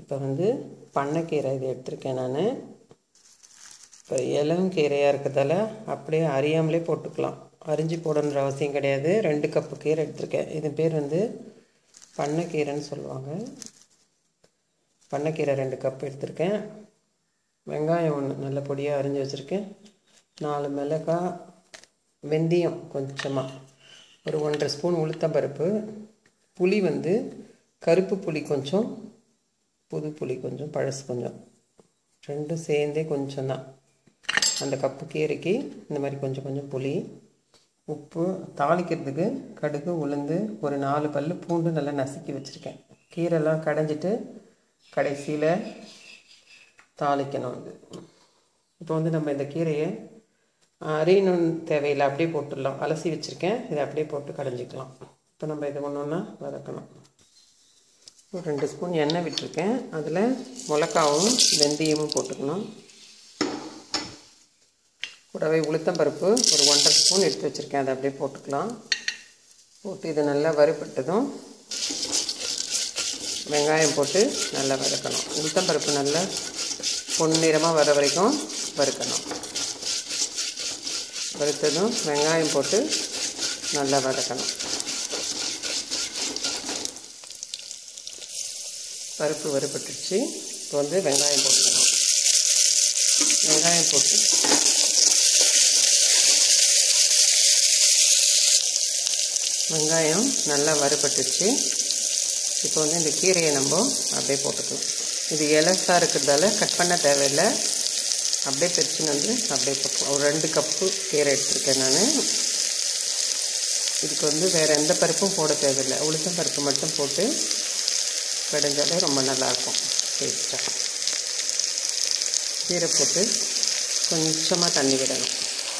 இப்போ வந்து பண்ணைக்கீரை இது எடுத்திருக்கேன் நான் இப்போ இளம் கீரையாக இருக்கிறதால அப்படியே அறியாமலே போட்டுக்கலாம் அரிஞ்சு போடணுன்ற அவசியம் கிடையாது ரெண்டு கப்பு கீரை எடுத்திருக்கேன் இது பேர் வந்து பண்ணைக்கீரைன்னு சொல்லுவாங்க பண்ணைக்கீரை ரெண்டு கப் எடுத்திருக்கேன் வெங்காயம் ஒன்று நல்ல பொடியாக அரிஞ்சு வச்சுருக்கேன் நாலு மிளகாய் வெந்தயம் கொஞ்சமாக ஒரு ஒன்றரை ஸ்பூன் உளுத்தம்பருப்பு புளி வந்து கருப்பு புளி கொஞ்சம் புது புளி கொஞ்சம் பழசு கொஞ்சம் ரெண்டும் சேர்ந்தே கொஞ்சம் தான் அந்த கப்பு கீரைக்கு இந்த மாதிரி கொஞ்சம் கொஞ்சம் புளி உப்பு தாளிக்கிறதுக்கு கடுகு உளுந்து ஒரு நாலு பல் பூண்டு நல்லா நசுக்கி வச்சுருக்கேன் கீரைலாம் கடைஞ்சிட்டு கடைசியில் தாளிக்கணும் இது இப்போ வந்து நம்ம இந்த கீரையை அரியணும் தேவையில்லை அப்படியே போட்டுடலாம் அலசி வச்சுருக்கேன் இதை அப்படியே போட்டு கடைஞ்சிக்கலாம் இப்போ நம்ம இதை ஒன்று ஒன்றா வதக்கணும் ஒரு ரெண்டு ஸ்பூன் எண்ணெய் விட்டுருக்கேன் அதில் மிளகாவும் வெந்தயமும் போட்டுக்கணும் கூடவே உளுத்தம்பருப்பு ஒரு ஒன்றரை ஸ்பூன் எடுத்து வச்சுருக்கேன் அதை அப்படியே போட்டுக்கலாம் போட்டு இது நல்லா வறுபட்டதும் வெங்காயம் போட்டு நல்லா வதக்கணும் உளுத்தம்பருப்பு நல்லா பொன்னிறமாக வர வரைக்கும் வறுக்கணும் வறுத்ததும் வெங்காயம் போட்டு நல்லா வதக்கணும் பருப்பு வறுபட்டுருச்சு இப்போ வந்து வெங்காயம் போட்டுக்கணும் வெங்காயம் போட்டு வெங்காயம் நல்லா வறுபட்டுச்சு இப்போ வந்து இந்த கீரையை நம்ம அப்படியே போட்டுக்கலாம் இது இலசாக இருக்கிறதால கட் பண்ண தேவையில்லை அப்படியே பிரிச்சுன்னு வந்து அப்படியே போட்டுக்கலாம் ஒரு ரெண்டு கப்பு கீரை எடுத்திருக்கேன் நான் இதுக்கு வந்து வேறு எந்த பருப்பும் போட தேவையில்லை உளுத்தம் பருப்பு மட்டும் போட்டு கடைஞ்சாலே ரொம்ப நல்லாயிருக்கும் டேஸ்ட்டாக கீரை போட்டு கொஞ்சமாக தண்ணி விடணும்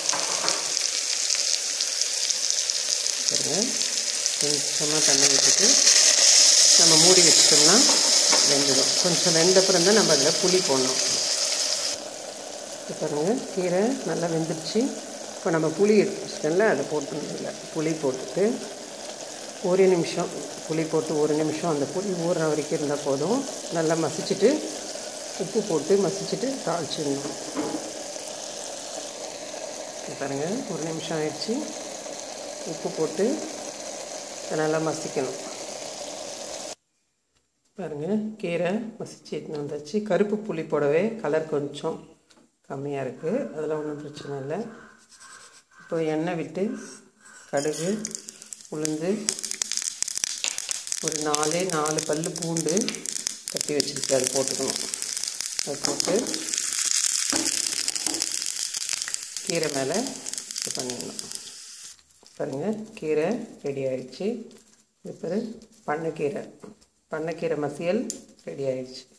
பாருங்க கொஞ்சமாக தண்ணி விட்டுட்டு நம்ம மூடி வச்சிட்டோம்னா வெந்துடும் கொஞ்சம் வெந்தப்புறம் தான் நம்ம அதில் புளி போடணும் இப்போ பாருங்கள் கீரை நல்லா வெந்துருச்சு இப்போ நம்ம புளி எடுத்து வச்சிட்டோம்ல அதை போட்டுணும் இல்லை புளி போட்டுட்டு ஒரு நிமிஷம் புளி போட்டு ஒரு நிமிஷம் அந்த புளி ஊறுற வரைக்கும் இருந்தால் போதும் நல்லா மசிச்சுட்டு உப்பு போட்டு மசிச்சுட்டு தாளிச்சிடணும் பாருங்கள் ஒரு நிமிஷம் ஆயிடுச்சு உப்பு போட்டு நல்லா மசிக்கணும் பாருங்கள் கீரை மசிச்சு எடுத்துன்னு வந்தாச்சு கருப்பு புளி போடவே கலர் கொஞ்சம் கம்மியாக இருக்குது அதெல்லாம் ஒன்றும் பிரச்சனை இல்லை இப்போ எண்ணெய் விட்டு கடுகு உளுந்து ஒரு நாலே நாலு பல் பூண்டு தட்டி வச்சுருக்கு அது போட்டுக்கணும் அது போட்டு கீரை மேலே இது பண்ணிடணும் பாருங்கள் கீரை ரெடி ஆயிடுச்சு இப்போ பண்ணைக்கீரை பண்ணைக்கீரை மசியல் ரெடி ஆயிடுச்சு